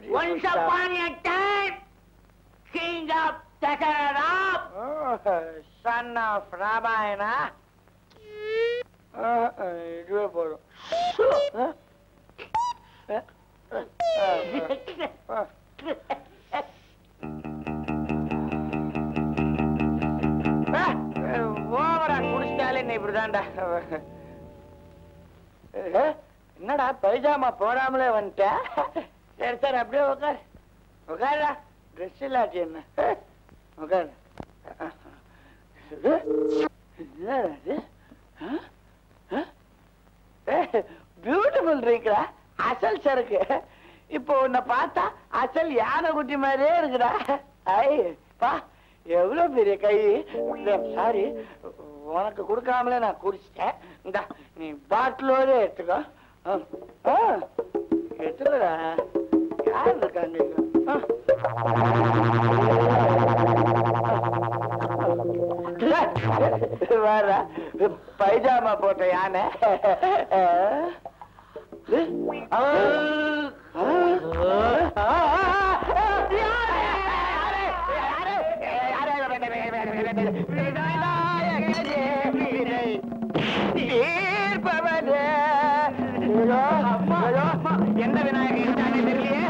Once upon a time, king of Dasharatha, son of Ramayana இதுவே போதும் ஓவரா குடிச்சிட்டாலே நீ இப்படிதான்டா ஏ, என்னடா பைஜாமா போடாமலே வந்துட்ட சரி சரி அப்படியே உட்கார் உட்காரா ட்ரெஸ் இல்லாச்சு என்ன உட்கார் பியூட்டிஃபுல் ட்ரிங்க்டா அசல் சரக்கு இப்போ உன்னை பார்த்தா அசல் யானை குட்டி மாதிரியே இருக்குடா ஐ பா எவ்வளவு பெரிய கை சாரி உனக்கு கொடுக்காமலே நான் குடிச்சிட்டேன் இந்தா நீ பாட்டிலோட எடுத்துக்கோ ஆ, ஆ, எடுத்துக்கோடா யார் இருக்காங்க இங்க? ஆ. வேற பைஜாமா போட்ட யானை தீர்ப்பவனே. ஐயோ, ஐயோ, எந்த விநாயகர் இருக்கானே தெரியலையே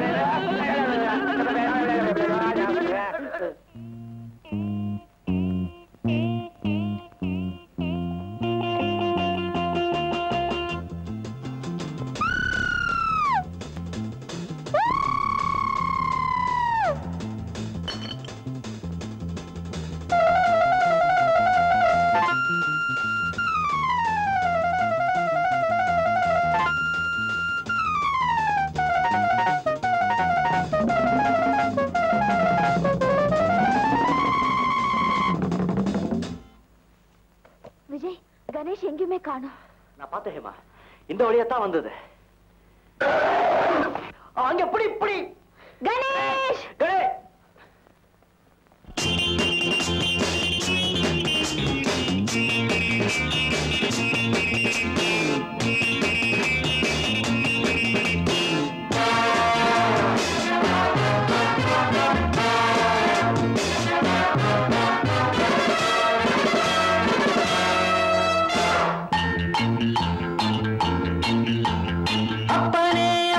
விஜய் கணேஷ் எங்கேயுமே காணோம் நான் பார்த்தேன் ஹேமா இந்த வழியா தான் வந்தது அங்க இப்படி இப்படி கணேஷ் கணே அப்பனே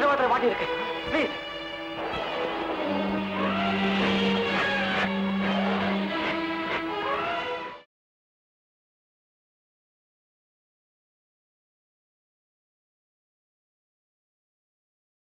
வாட்டர் மாட்டி இருக்கு ப்ளீஸ்